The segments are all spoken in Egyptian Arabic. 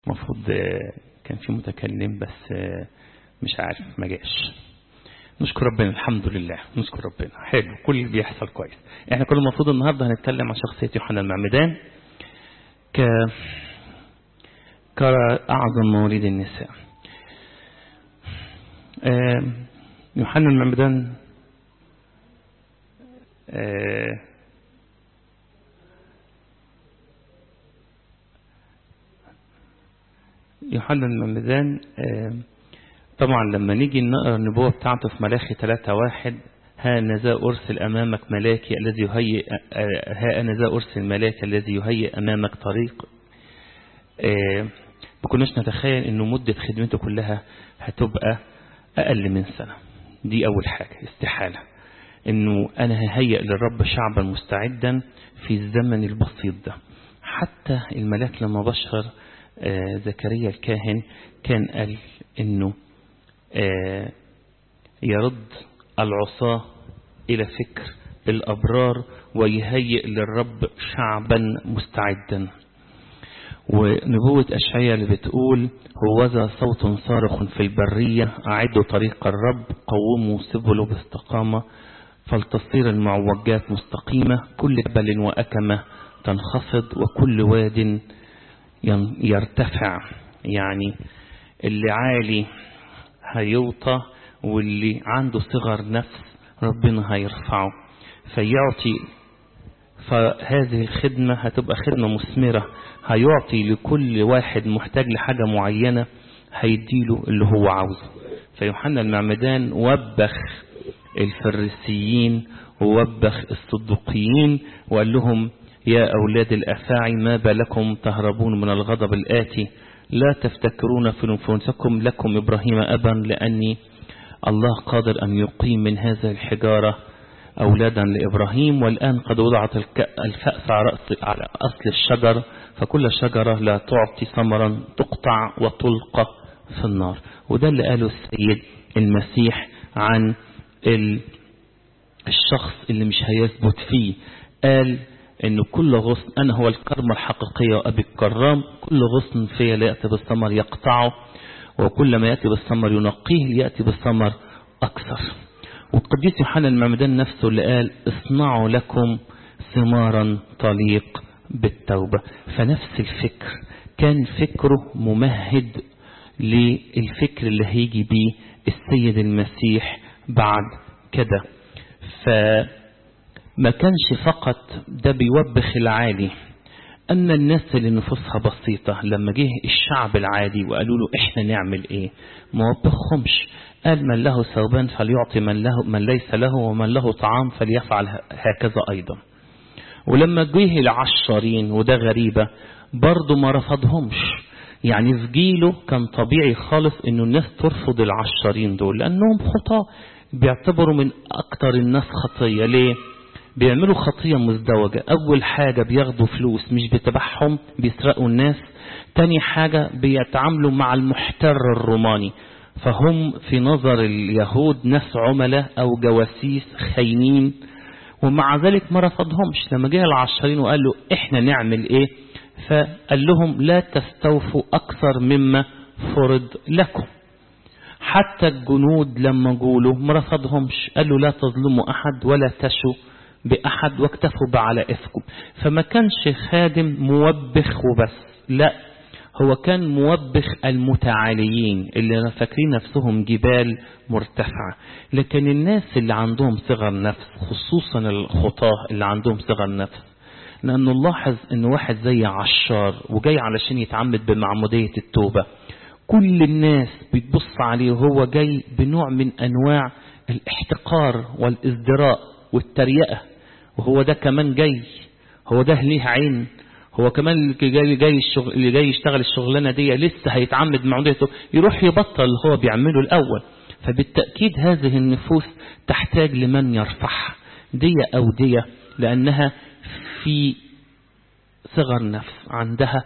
المفروض كان في متكلم بس مش عارف ما جاش نشكر ربنا الحمد لله نشكر ربنا حلو كل اللي بيحصل كويس احنا كل المفروض النهارده هنتكلم عن شخصيه يوحنا المعمدان ك كأعظم مواليد النساء يوحنا المعمدان يوحنا المعمدان طبعا لما نيجي نقرا النبوة بتاعته في ملاخي 3 واحد ها أنا ذا أرسل أمامك ملاكي الذي يهيئ ها أنا ذا أرسل ملاك الذي يهيئ أمامك طريق ما كناش نتخيل إنه مدة خدمته كلها هتبقى أقل من سنة دي أول حاجة استحالة إنه أنا ههيئ للرب شعبا مستعدا في الزمن البسيط ده حتى الملاك لما بشر زكريا الكاهن كان قال إنه يرد العصاة إلى فكر الأبرار ويهيئ للرب شعبا مستعدا ونبوة أشعية اللي بتقول هوذا صوت صارخ في البرية أعدوا طريق الرب قوموا سبله باستقامة فلتصير المعوجات مستقيمة كل جبل وأكمة تنخفض وكل واد يرتفع يعني اللي عالي هيوطى واللي عنده صغر نفس ربنا هيرفعه فيعطي فهذه الخدمة هتبقى خدمة مثمرة هيعطي لكل واحد محتاج لحاجة معينة هيديله اللي هو عاوزه فيوحنا المعمدان وبخ الفريسيين ووبخ الصدقيين وقال لهم يا أولاد الأفاعي ما بالكم تهربون من الغضب الآتي لا تفتكرون في نفوسكم لكم إبراهيم أبا لأني الله قادر أن يقيم من هذه الحجارة أولادا لإبراهيم والآن قد وضعت الفأس على أصل الشجر فكل شجرة لا تعطي ثمرا تقطع وتلقى في النار وده اللي قاله السيد المسيح عن الشخص اللي مش هيثبت فيه قال انه كل غصن انا هو الكرمة الحقيقية وابي الكرام كل غصن فيا لا يأتي بالثمر يقطعه وكل ما يأتي بالثمر ينقيه ليأتي بالثمر أكثر والقديس يوحنا المعمدان نفسه اللي قال اصنعوا لكم ثمارا طليق بالتوبة فنفس الفكر كان فكره ممهد للفكر اللي هيجي بيه السيد المسيح بعد كده فما كانش فقط ده بيوبخ العالي أن الناس اللي نفوسها بسيطة لما جه الشعب العادي وقالوا له إحنا نعمل إيه ما وبخهمش قال من له ثوبان فليعطي من, له من ليس له ومن له طعام فليفعل هكذا أيضا ولما جه العشرين وده غريبة برضه ما رفضهمش يعني في جيله كان طبيعي خالص انه الناس ترفض العشرين دول لانهم خطاة بيعتبروا من اكتر الناس خطية ليه بيعملوا خطية مزدوجة أول حاجة بياخدوا فلوس مش بتبعهم بيسرقوا الناس تاني حاجة بيتعاملوا مع المحتر الروماني فهم في نظر اليهود ناس عملاء أو جواسيس خاينين ومع ذلك ما رفضهمش لما جه العشرين وقال له احنا نعمل ايه فقال لهم لا تستوفوا أكثر مما فرض لكم حتى الجنود لما قولوا ما رفضهمش قالوا لا تظلموا أحد ولا تشوا بأحد واكتفوا بعلى إفكم فما كانش خادم موبخ وبس لا هو كان موبخ المتعاليين اللي فاكرين نفسهم جبال مرتفعة لكن الناس اللي عندهم صغر نفس خصوصا الخطاة اللي عندهم صغر نفس لأنه نلاحظ أن واحد زي عشار وجاي علشان يتعمد بمعمودية التوبة كل الناس بتبص عليه وهو جاي بنوع من أنواع الاحتقار والازدراء والتريقة وهو ده كمان جاي هو ده ليه عين هو كمان اللي جاي, جاي الشغل اللي جاي يشتغل الشغلانه دي لسه هيتعمد معموديته يروح يبطل اللي هو بيعمله الاول فبالتاكيد هذه النفوس تحتاج لمن يرفعها دية او دية لانها في صغر نفس عندها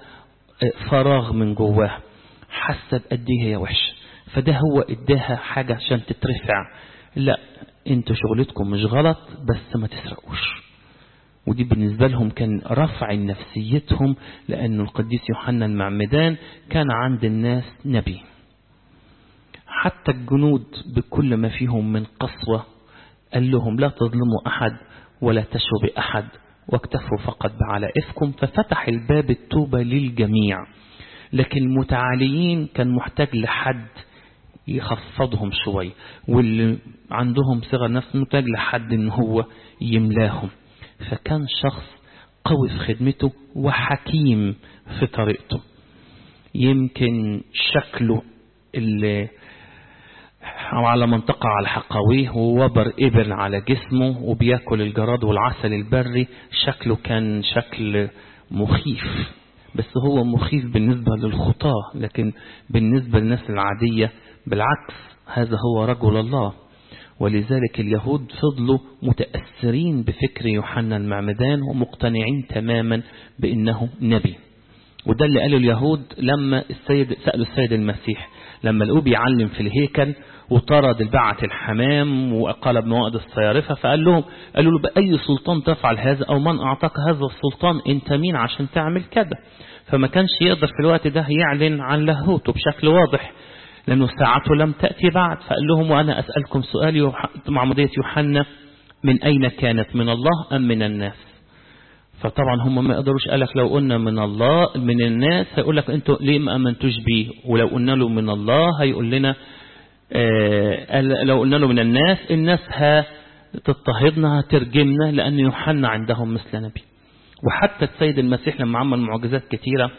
فراغ من جواها حاسه بقد ايه هي وحشه فده هو اداها حاجه عشان تترفع لا انتوا شغلتكم مش غلط بس ما تسرقوش ودي بالنسبة لهم كان رفع نفسيتهم لأن القديس يوحنا المعمدان كان عند الناس نبي حتى الجنود بكل ما فيهم من قسوة قال لهم لا تظلموا أحد ولا تشوا بأحد واكتفوا فقط بعلائفكم ففتح الباب التوبة للجميع لكن المتعاليين كان محتاج لحد يخفضهم شوي واللي عندهم صغر نفس محتاج لحد ان هو يملاهم فكان شخص قوي في خدمته وحكيم في طريقته يمكن شكله اللي على منطقة على حقويه ووبر إبل على جسمه وبياكل الجراد والعسل البري شكله كان شكل مخيف بس هو مخيف بالنسبة للخطاة لكن بالنسبة للناس العادية بالعكس هذا هو رجل الله ولذلك اليهود فضلوا متأثرين بفكر يوحنا المعمدان ومقتنعين تماما بأنه نبي وده اللي قاله اليهود لما السيد سألوا السيد المسيح لما لقوه بيعلم في الهيكل وطرد البعة الحمام وقلب موائد الصيارفة فقال لهم قالوا له بأي سلطان تفعل هذا أو من أعطاك هذا السلطان أنت مين عشان تعمل كده فما كانش يقدر في الوقت ده يعلن عن لاهوته بشكل واضح لأنه ساعته لم تأتي بعد فقال لهم وأنا أسألكم سؤال معمودية يوحنا من أين كانت من الله أم من الناس فطبعا هم ما يقدروش قالك لو قلنا من الله من الناس هيقول لك انتوا ليه ما امنتوش بيه ولو قلنا له من الله هيقول لنا آه لو قلنا له من الناس الناس هتضطهدنا هترجمنا لأن يوحنا عندهم مثل نبي وحتى السيد المسيح لما عمل معجزات كثيرة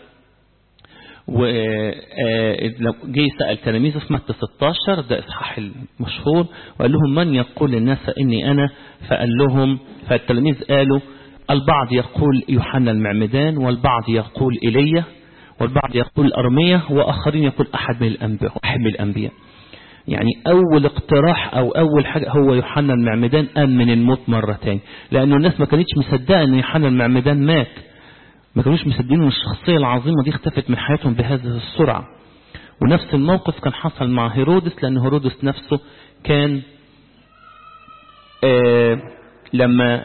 ولو جه سأل تلاميذه في متى 16 ده إصحاح المشهور وقال لهم من يقول للناس إني أنا فقال لهم فالتلاميذ قالوا البعض يقول يوحنا المعمدان والبعض يقول إيليا والبعض يقول أرمية وآخرين يقول أحد من الأنبياء أحد من الأنبياء يعني أول اقتراح أو أول حاجة هو يوحنا المعمدان قام من الموت مرة تاني لأنه الناس ما كانتش مصدقة أن يوحنا المعمدان مات ما كانوش مصدقين أن الشخصية العظيمة دي اختفت من حياتهم بهذه السرعة ونفس الموقف كان حصل مع هيرودس لأن هيرودس نفسه كان آه لما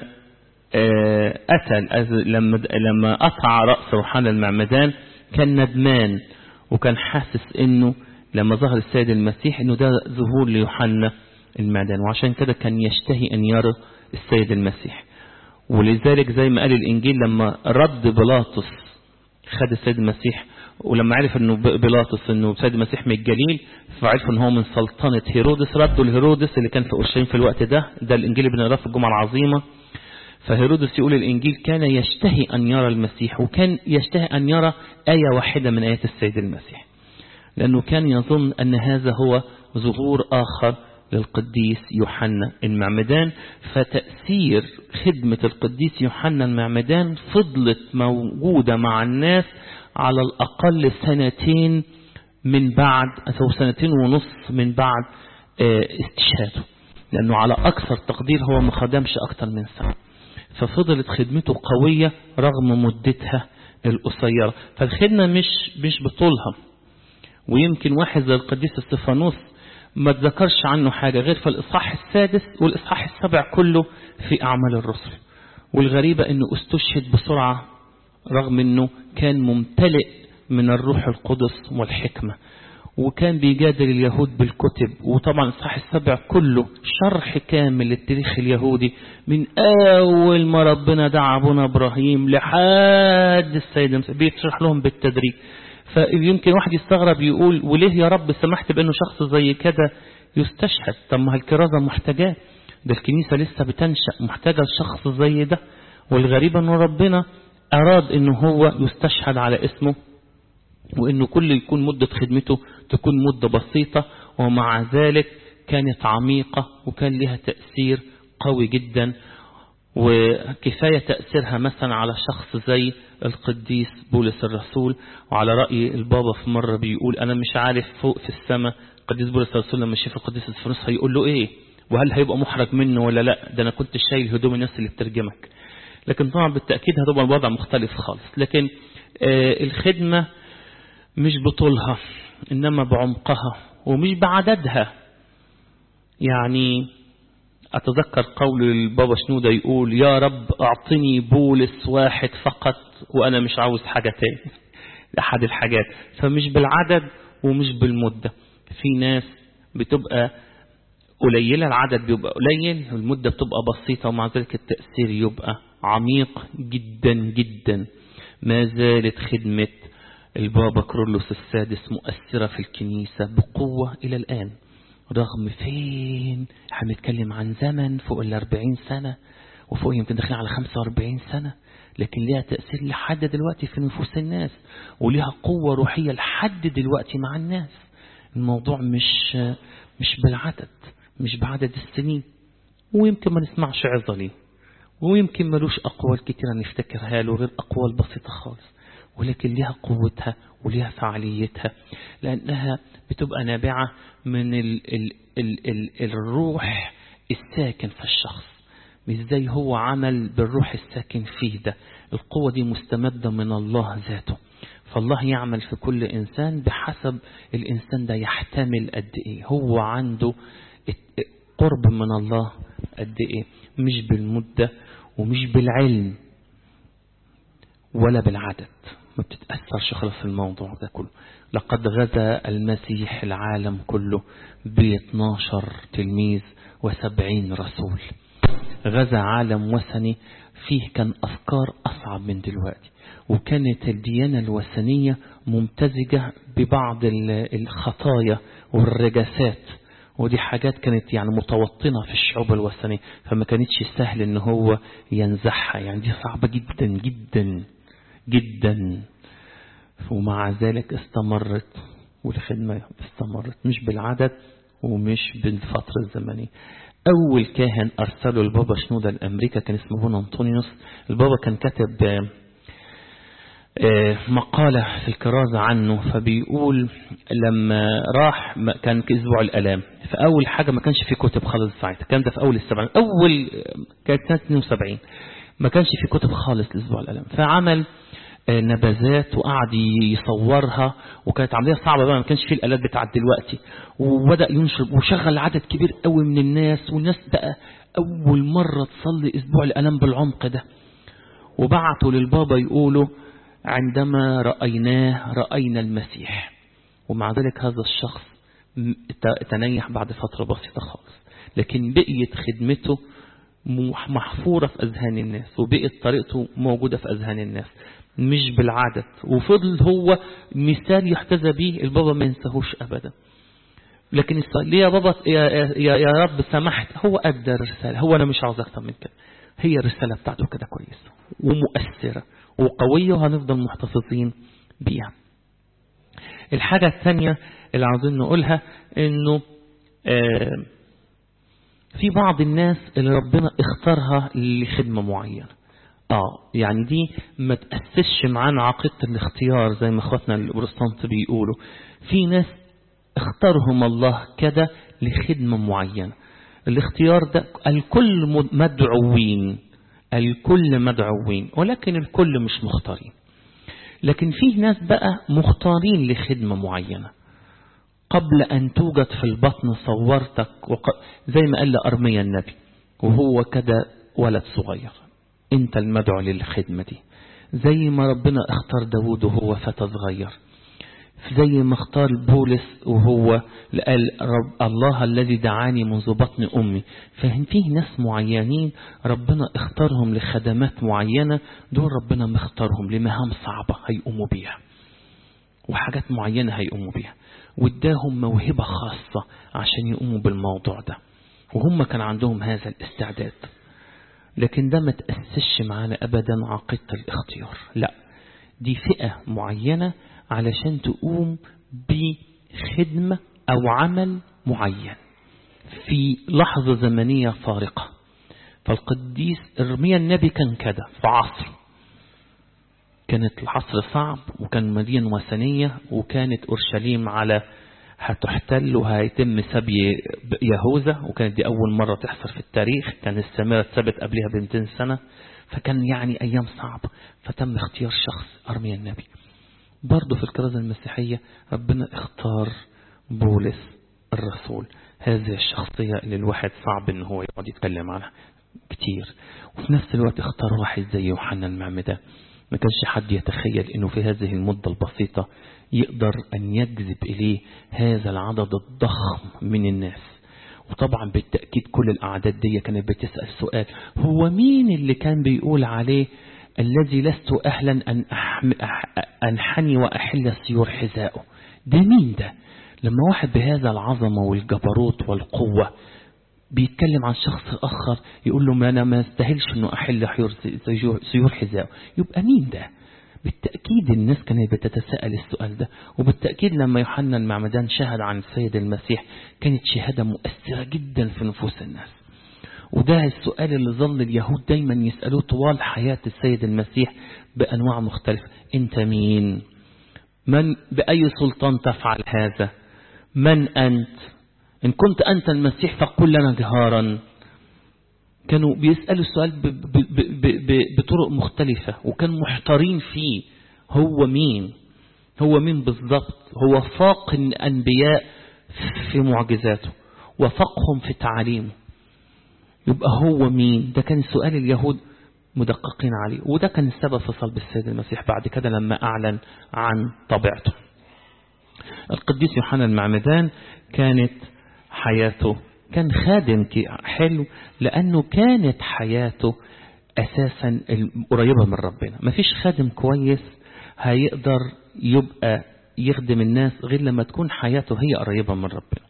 آه أتى لما لما قطع رأس يوحنا المعمدان كان ندمان وكان حاسس انه لما ظهر السيد المسيح انه ده ظهور ليوحنا المعدان وعشان كده كان يشتهي ان يرى السيد المسيح ولذلك زي ما قال الانجيل لما رد بيلاطس خد السيد المسيح ولما عرف انه بيلاطس انه السيد المسيح من الجليل فعرف ان هو من سلطنة هيرودس ردوا لهيرودس اللي كان في اورشليم في الوقت ده ده الانجيل اللي بنقراه في الجمعة العظيمة فهيرودس يقول الانجيل كان يشتهي ان يرى المسيح وكان يشتهي ان يرى آية واحدة من آيات السيد المسيح لأنه كان يظن أن هذا هو ظهور آخر للقديس يوحنا المعمدان فتأثير خدمة القديس يوحنا المعمدان فضلت موجودة مع الناس على الأقل سنتين من بعد أو سنتين ونص من بعد استشهاده لأنه على أكثر تقدير هو ما خدمش أكثر من سنة ففضلت خدمته قوية رغم مدتها القصيرة فالخدمة مش مش بطولها ويمكن واحد زي القديس استفانوس ما تذكرش عنه حاجة غير في الإصحاح السادس والإصحاح السابع كله في أعمال الرسل والغريبة أنه استشهد بسرعة رغم أنه كان ممتلئ من الروح القدس والحكمة وكان بيجادل اليهود بالكتب وطبعا الإصحاح السابع كله شرح كامل للتاريخ اليهودي من أول ما ربنا دعا أبونا إبراهيم لحد السيد بيشرح لهم بالتدريج فيمكن واحد يستغرب يقول وليه يا رب سمحت بأنه شخص زي كده يستشهد طب ما الكرازة محتاجاه ده الكنيسة لسه بتنشأ محتاجة لشخص زي ده والغريب أنه ربنا أراد أنه هو يستشهد على اسمه وأنه كل يكون مدة خدمته تكون مدة بسيطة ومع ذلك كانت عميقة وكان لها تأثير قوي جدا وكفاية تأثيرها مثلا على شخص زي القديس بولس الرسول وعلى رأي البابا في مرة بيقول أنا مش عارف فوق في السماء القديس بولس الرسول لما يشوف القديس الفرنس هيقول له إيه وهل هيبقى محرج منه ولا لا ده أنا كنت شايل هدوم الناس اللي بترجمك لكن طبعا بالتأكيد هتبقى الوضع مختلف خالص لكن آه الخدمة مش بطولها إنما بعمقها ومش بعددها يعني أتذكر قول البابا شنودة يقول يا رب أعطني بولس واحد فقط وأنا مش عاوز حاجة تاني أحد الحاجات فمش بالعدد ومش بالمدة في ناس بتبقى قليلة العدد بيبقى قليل والمدة بتبقى بسيطة ومع ذلك التأثير يبقى عميق جدا جدا ما زالت خدمة البابا كرولوس السادس مؤثرة في الكنيسة بقوة إلى الآن رغم فين احنا بنتكلم عن زمن فوق ال 40 سنة وفوق يمكن داخلين على 45 سنة لكن ليها تأثير لحد دلوقتي في نفوس الناس وليها قوة روحية لحد دلوقتي مع الناس الموضوع مش مش بالعدد مش بعدد السنين ويمكن ما نسمعش عظة ليه ويمكن ملوش أقوال كتيرة نفتكرها له غير أقوال بسيطة خالص ولكن لها قوتها ولها فعاليتها لأنها بتبقى نابعة من ال ال ال ال الروح الساكن في الشخص مش زي هو عمل بالروح الساكن فيه ده القوة دي مستمدة من الله ذاته فالله يعمل في كل إنسان بحسب الإنسان ده يحتمل قد إيه هو عنده قرب من الله قد إيه مش بالمدة ومش بالعلم ولا بالعدد ما بتتأثرش خلاص في الموضوع ده كله لقد غزا المسيح العالم كله ب 12 تلميذ و70 رسول غزا عالم وثني فيه كان أفكار أصعب من دلوقتي وكانت الديانة الوثنية ممتزجة ببعض الخطايا والرجاسات ودي حاجات كانت يعني متوطنة في الشعوب الوثنية فما كانتش سهل ان هو ينزحها يعني دي صعبة جدا جدا جدا ومع ذلك استمرت والخدمة استمرت مش بالعدد ومش بالفترة الزمنية أول كاهن أرسله البابا شنودة لأمريكا كان اسمه بون أنطونيوس البابا كان كتب مقالة في الكرازة عنه فبيقول لما راح كان أسبوع الألام فأول حاجة ما كانش في كتب خالص ساعتها كان ده في أول السبعين أول كانت سنة 72 ما كانش في كتب خالص لأسبوع الألام فعمل نبذات وقعد يصورها وكانت عملية صعبة بقى ما كانش فيه الآلات بتاعت دلوقتي وبدأ ينشر وشغل عدد كبير قوي من الناس والناس بقى أول مرة تصلي أسبوع الألم بالعمق ده وبعتوا للبابا يقولوا عندما رأيناه رأينا المسيح ومع ذلك هذا الشخص تنيح بعد فترة بسيطة خالص لكن بقيت خدمته محفورة في أذهان الناس وبقيت طريقته موجودة في أذهان الناس مش بالعدد وفضل هو مثال يحتذى به البابا ما ينساهوش أبدا لكن ليه يا بابا يا, يا, يا رب سمحت هو أدى الرسالة هو أنا مش عاوز أكتر من كده هي الرسالة بتاعته كده كويسة ومؤثرة وقوية وهنفضل محتفظين بيها الحاجة الثانية اللي عاوزين نقولها انه آه في بعض الناس اللي ربنا اختارها لخدمة معينة اه يعني دي ما تأسسش معانا عقيدة الاختيار زي ما اخواتنا البروتستانت بيقولوا في ناس اختارهم الله كده لخدمة معينة الاختيار ده الكل مدعوين الكل مدعوين ولكن الكل مش مختارين لكن في ناس بقى مختارين لخدمة معينة قبل أن توجد في البطن صورتك وق... زي ما قال لأرميا النبي وهو كده ولد صغير انت المدعو للخدمة دي زي ما ربنا اختار داود وهو فتى صغير زي ما اختار بولس وهو قال رب الله الذي دعاني منذ بطن أمي فيه ناس معينين ربنا اختارهم لخدمات معينة دول ربنا مختارهم لمهام صعبة هيقوموا بيها وحاجات معينة هيقوموا بيها واداهم موهبة خاصة عشان يقوموا بالموضوع ده وهم كان عندهم هذا الاستعداد لكن ده ما تأسسش معانا أبدا عقيدة الاختيار لا دي فئة معينة علشان تقوم بخدمة أو عمل معين في لحظة زمنية فارقة فالقديس ارميا النبي كان كده في عصر كانت العصر صعب وكان مدينة وثنية وكانت أورشليم على هتحتل وهيتم سبي يهوذا وكانت دي أول مرة تحصل في التاريخ كان السامرة اتثبت قبلها ب 200 سنة فكان يعني أيام صعبة فتم اختيار شخص أرميا النبي برضه في الكرازة المسيحية ربنا اختار بولس الرسول هذه الشخصية اللي الواحد صعب ان هو يقعد يتكلم عنها كتير وفي نفس الوقت اختار واحد زي يوحنا المعمدان ما كانش حد يتخيل انه في هذه المدة البسيطة يقدر ان يجذب اليه هذا العدد الضخم من الناس وطبعا بالتأكيد كل الأعداد دي كانت بتسأل سؤال هو مين اللي كان بيقول عليه الذي لست أهلا أن أنحني وأحل سيور حذائه ده مين ده لما واحد بهذا العظمة والجبروت والقوة بيتكلم عن شخص آخر يقول له ما أنا ما استاهلش أنه أحل سيور حذائه يبقى مين ده بالتأكيد الناس كانت بتتساءل السؤال ده وبالتأكيد لما يوحنا المعمدان شهد عن السيد المسيح كانت شهادة مؤثرة جدا في نفوس الناس وده السؤال اللي ظل اليهود دايما يسألوه طوال حياة السيد المسيح بأنواع مختلفة انت مين من بأي سلطان تفعل هذا من أنت إن كنت أنت المسيح فقل لنا جهارا كانوا بيسألوا السؤال بطرق مختلفة وكانوا محتارين فيه هو مين هو مين بالضبط هو فاق الأنبياء في معجزاته وفقهم في تعاليمه يبقى هو مين ده كان سؤال اليهود مدققين عليه وده كان السبب في صلب السيد المسيح بعد كده لما أعلن عن طبيعته القديس يوحنا المعمدان كانت حياته كان خادم حلو لأنه كانت حياته أساسا قريبة من ربنا ما فيش خادم كويس هيقدر يبقى يخدم الناس غير لما تكون حياته هي قريبة من ربنا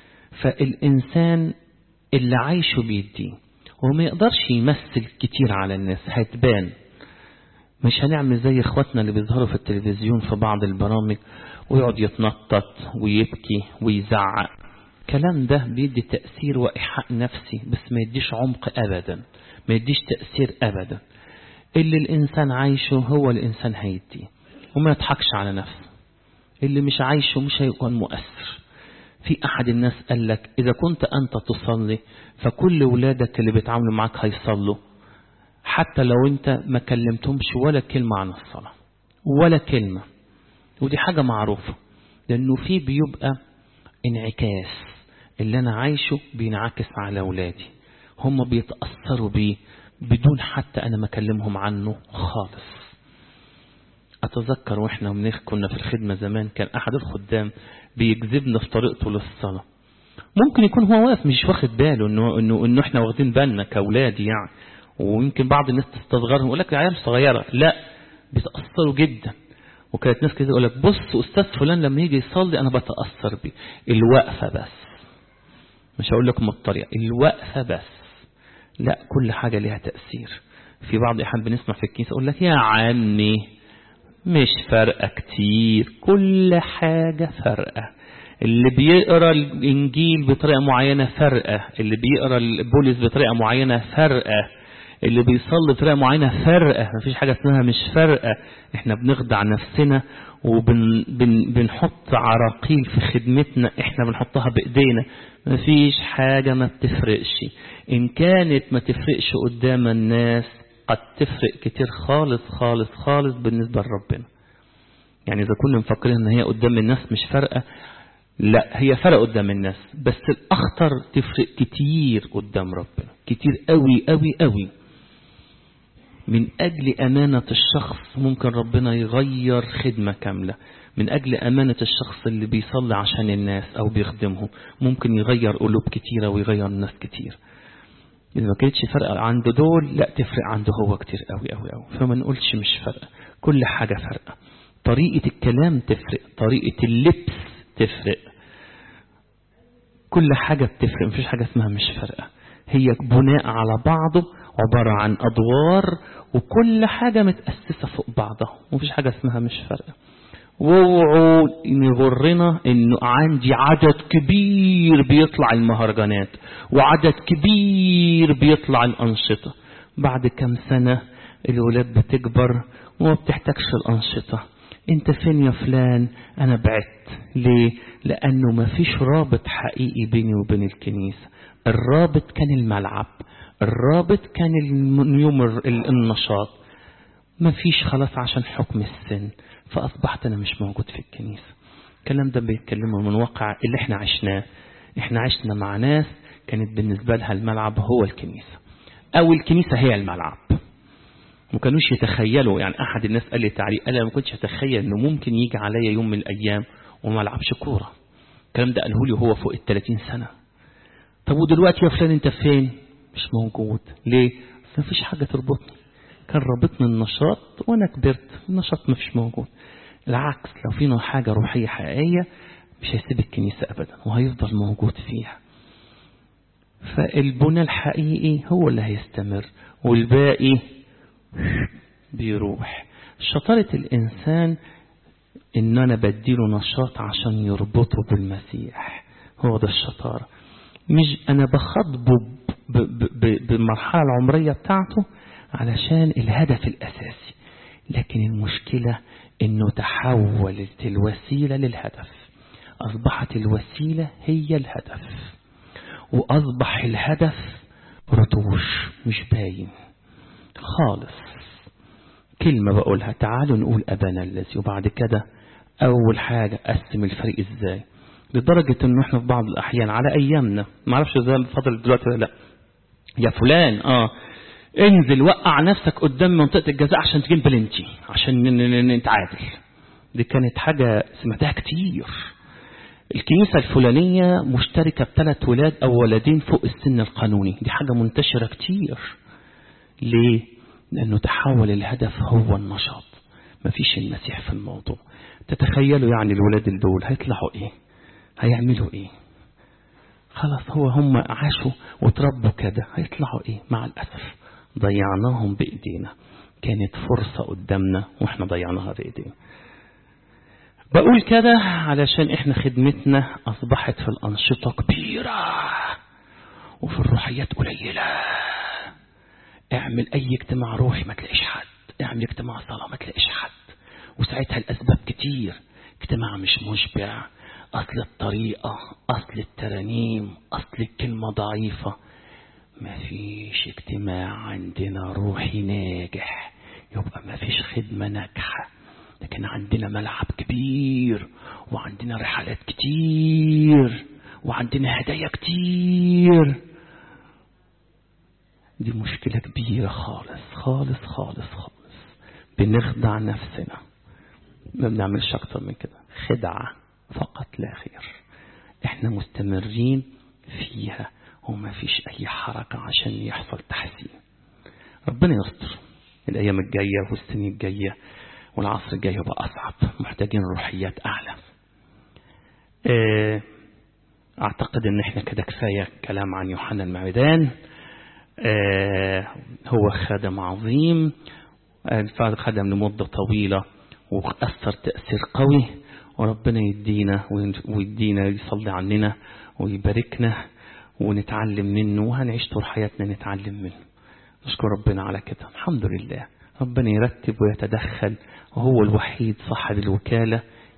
فالإنسان اللي عايشه بيديه وما يقدرش يمثل كتير على الناس هتبان مش هنعمل زي اخواتنا اللي بيظهروا في التلفزيون في بعض البرامج ويقعد يتنطط ويبكي ويزعق الكلام ده بيدي تأثير وإيحاء نفسي بس ما يديش عمق أبدا ما يديش تأثير أبدا اللي الإنسان عايشه هو الإنسان هيديه وما يضحكش على نفسه اللي مش عايشه مش هيكون مؤثر في أحد الناس قال لك إذا كنت أنت تصلي فكل ولادك اللي بيتعاملوا معك هيصلوا حتى لو أنت ما كلمتهمش ولا كلمة عن الصلاة ولا كلمة ودي حاجة معروفة لأنه في بيبقى انعكاس اللي أنا عايشه بينعكس على أولادي هم بيتأثروا بيه بدون حتى أنا ما أكلمهم عنه خالص أتذكر وإحنا منخ كنا في الخدمة زمان كان أحد الخدام بيجذبنا في طريقته للصلاة ممكن يكون هو واقف مش واخد باله إنه, إنه, إنه إحنا واخدين بالنا كأولادي يعني ويمكن بعض الناس تستصغرهم يقول لك عيال صغيرة لا بيتأثروا جدا وكانت ناس كده يقول لك بص أستاذ فلان لما يجي يصلي أنا بتأثر بيه الوقفة بس مش هقول لكم الطريقة الوقفة بس لا كل حاجة لها تأثير في بعض الأحيان بنسمع في الكنيسة يقول لك يا عمي مش فارقة كتير كل حاجة فارقة اللي بيقرا الإنجيل بطريقة معينة فرقة اللي بيقرا البوليس بطريقة معينة فرقة اللي بيصلي بطريقة معينة فرقة مفيش حاجة اسمها مش فرقة احنا بنخدع نفسنا وبنحط عراقيل في خدمتنا احنا بنحطها بايدينا مفيش حاجة ما بتفرقش ان كانت ما تفرقش قدام الناس قد تفرق كتير خالص خالص خالص بالنسبة لربنا يعني اذا كنا مفكرين ان هي قدام الناس مش فارقة لا هي فرق قدام الناس بس الاخطر تفرق كتير قدام ربنا كتير قوي قوي قوي من أجل أمانة الشخص ممكن ربنا يغير خدمة كاملة من أجل أمانة الشخص اللي بيصلي عشان الناس أو بيخدمهم ممكن يغير قلوب كتيرة ويغير ناس كتير إذا ما كانتش فرقة عند دول لا تفرق عنده هو كتير قوي قوي قوي فما نقولش مش فرقة كل حاجة فرقة طريقة الكلام تفرق طريقة اللبس تفرق كل حاجة بتفرق مفيش حاجة اسمها مش فرقة هي بناء على بعضه عبارة عن أدوار وكل حاجة متأسسة فوق بعضها ومفيش حاجة اسمها مش فارقة واوعوا يغرنا انه عندي عدد كبير بيطلع المهرجانات وعدد كبير بيطلع الأنشطة بعد كم سنة الولاد بتكبر وما بتحتاجش الأنشطة انت فين يا فلان انا بعدت ليه لانه ما فيش رابط حقيقي بيني وبين الكنيسة الرابط كان الملعب الرابط كان يوم النشاط ما فيش خلاص عشان حكم السن فأصبحت أنا مش موجود في الكنيسة الكلام ده بيتكلمه من واقع اللي احنا عشناه احنا عشنا مع ناس كانت بالنسبة لها الملعب هو الكنيسة او الكنيسة هي الملعب ما كانوش يتخيلوا يعني احد الناس قال لي تعليق قال ما كنتش اتخيل انه ممكن يجي عليا يوم من الايام وما العبش كوره الكلام ده قاله لي وهو فوق ال 30 سنه طب ودلوقتي يا فلان انت فين مش موجود ليه ما فيش حاجه تربطني كان رابطني النشاط وانا كبرت النشاط ما فيش موجود العكس لو فينا حاجه روحيه حقيقيه مش هيسيب الكنيسه ابدا وهيفضل موجود فيها فالبنى الحقيقي هو اللي هيستمر والباقي بيروح شطارة الإنسان إن أنا بديله نشاط عشان يربطه بالمسيح هو ده الشطارة مش أنا بخاطبه بالمرحلة العمرية بتاعته علشان الهدف الأساسي لكن المشكلة إنه تحولت الوسيلة للهدف أصبحت الوسيلة هي الهدف وأصبح الهدف رتوش مش باين خالص كلمة بقولها تعالوا نقول أبانا الذي وبعد كده أول حاجة قسم الفريق إزاي لدرجة إنه إحنا في بعض الأحيان على أيامنا ما أعرفش إذا فضل دلوقتي ولا لا يا فلان آه انزل وقع نفسك قدام منطقة الجزاء عشان تجيب بلنتي عشان نتعادل دي كانت حاجة سمعتها كتير الكنيسة الفلانية مشتركة بثلاث ولاد أو ولدين فوق السن القانوني دي حاجة منتشرة كتير ليه؟ لأنه تحول الهدف هو النشاط مفيش المسيح في الموضوع تتخيلوا يعني الولاد دول هيطلعوا ايه هيعملوا ايه خلاص هو هم عاشوا وتربوا كده هيطلعوا ايه مع الأسف ضيعناهم بإيدينا كانت فرصة قدامنا واحنا ضيعناها بإيدينا بقول كده علشان احنا خدمتنا أصبحت في الأنشطة كبيرة وفي الروحيات قليلة اعمل اي اجتماع روحي ما تلاقيش حد اعمل اجتماع صلاة ما تلاقيش حد وساعتها الاسباب كتير اجتماع مش مشبع اصل الطريقة اصل الترانيم اصل الكلمة ضعيفة ما فيش اجتماع عندنا روحي ناجح يبقى ما فيش خدمة ناجحة لكن عندنا ملعب كبير وعندنا رحلات كتير وعندنا هدايا كتير دي مشكلة كبيرة خالص خالص خالص خالص بنخدع نفسنا ما بنعملش أكتر من كده خدعة فقط لا خير احنا مستمرين فيها وما فيش أي حركة عشان يحصل تحسين ربنا يستر الأيام الجاية والسنين الجاية والعصر الجاي يبقى أصعب محتاجين روحيات أعلى أعتقد أن احنا كده كفاية كلام عن يوحنا المعمدان هو خدم عظيم خدم لمدة طويلة وأثر تأثير قوي وربنا يدينا ويدينا يصلي عننا ويباركنا ونتعلم منه وهنعيش طول حياتنا نتعلم منه نشكر ربنا على كده الحمد لله ربنا يرتب ويتدخل وهو الوحيد صاحب الوكالة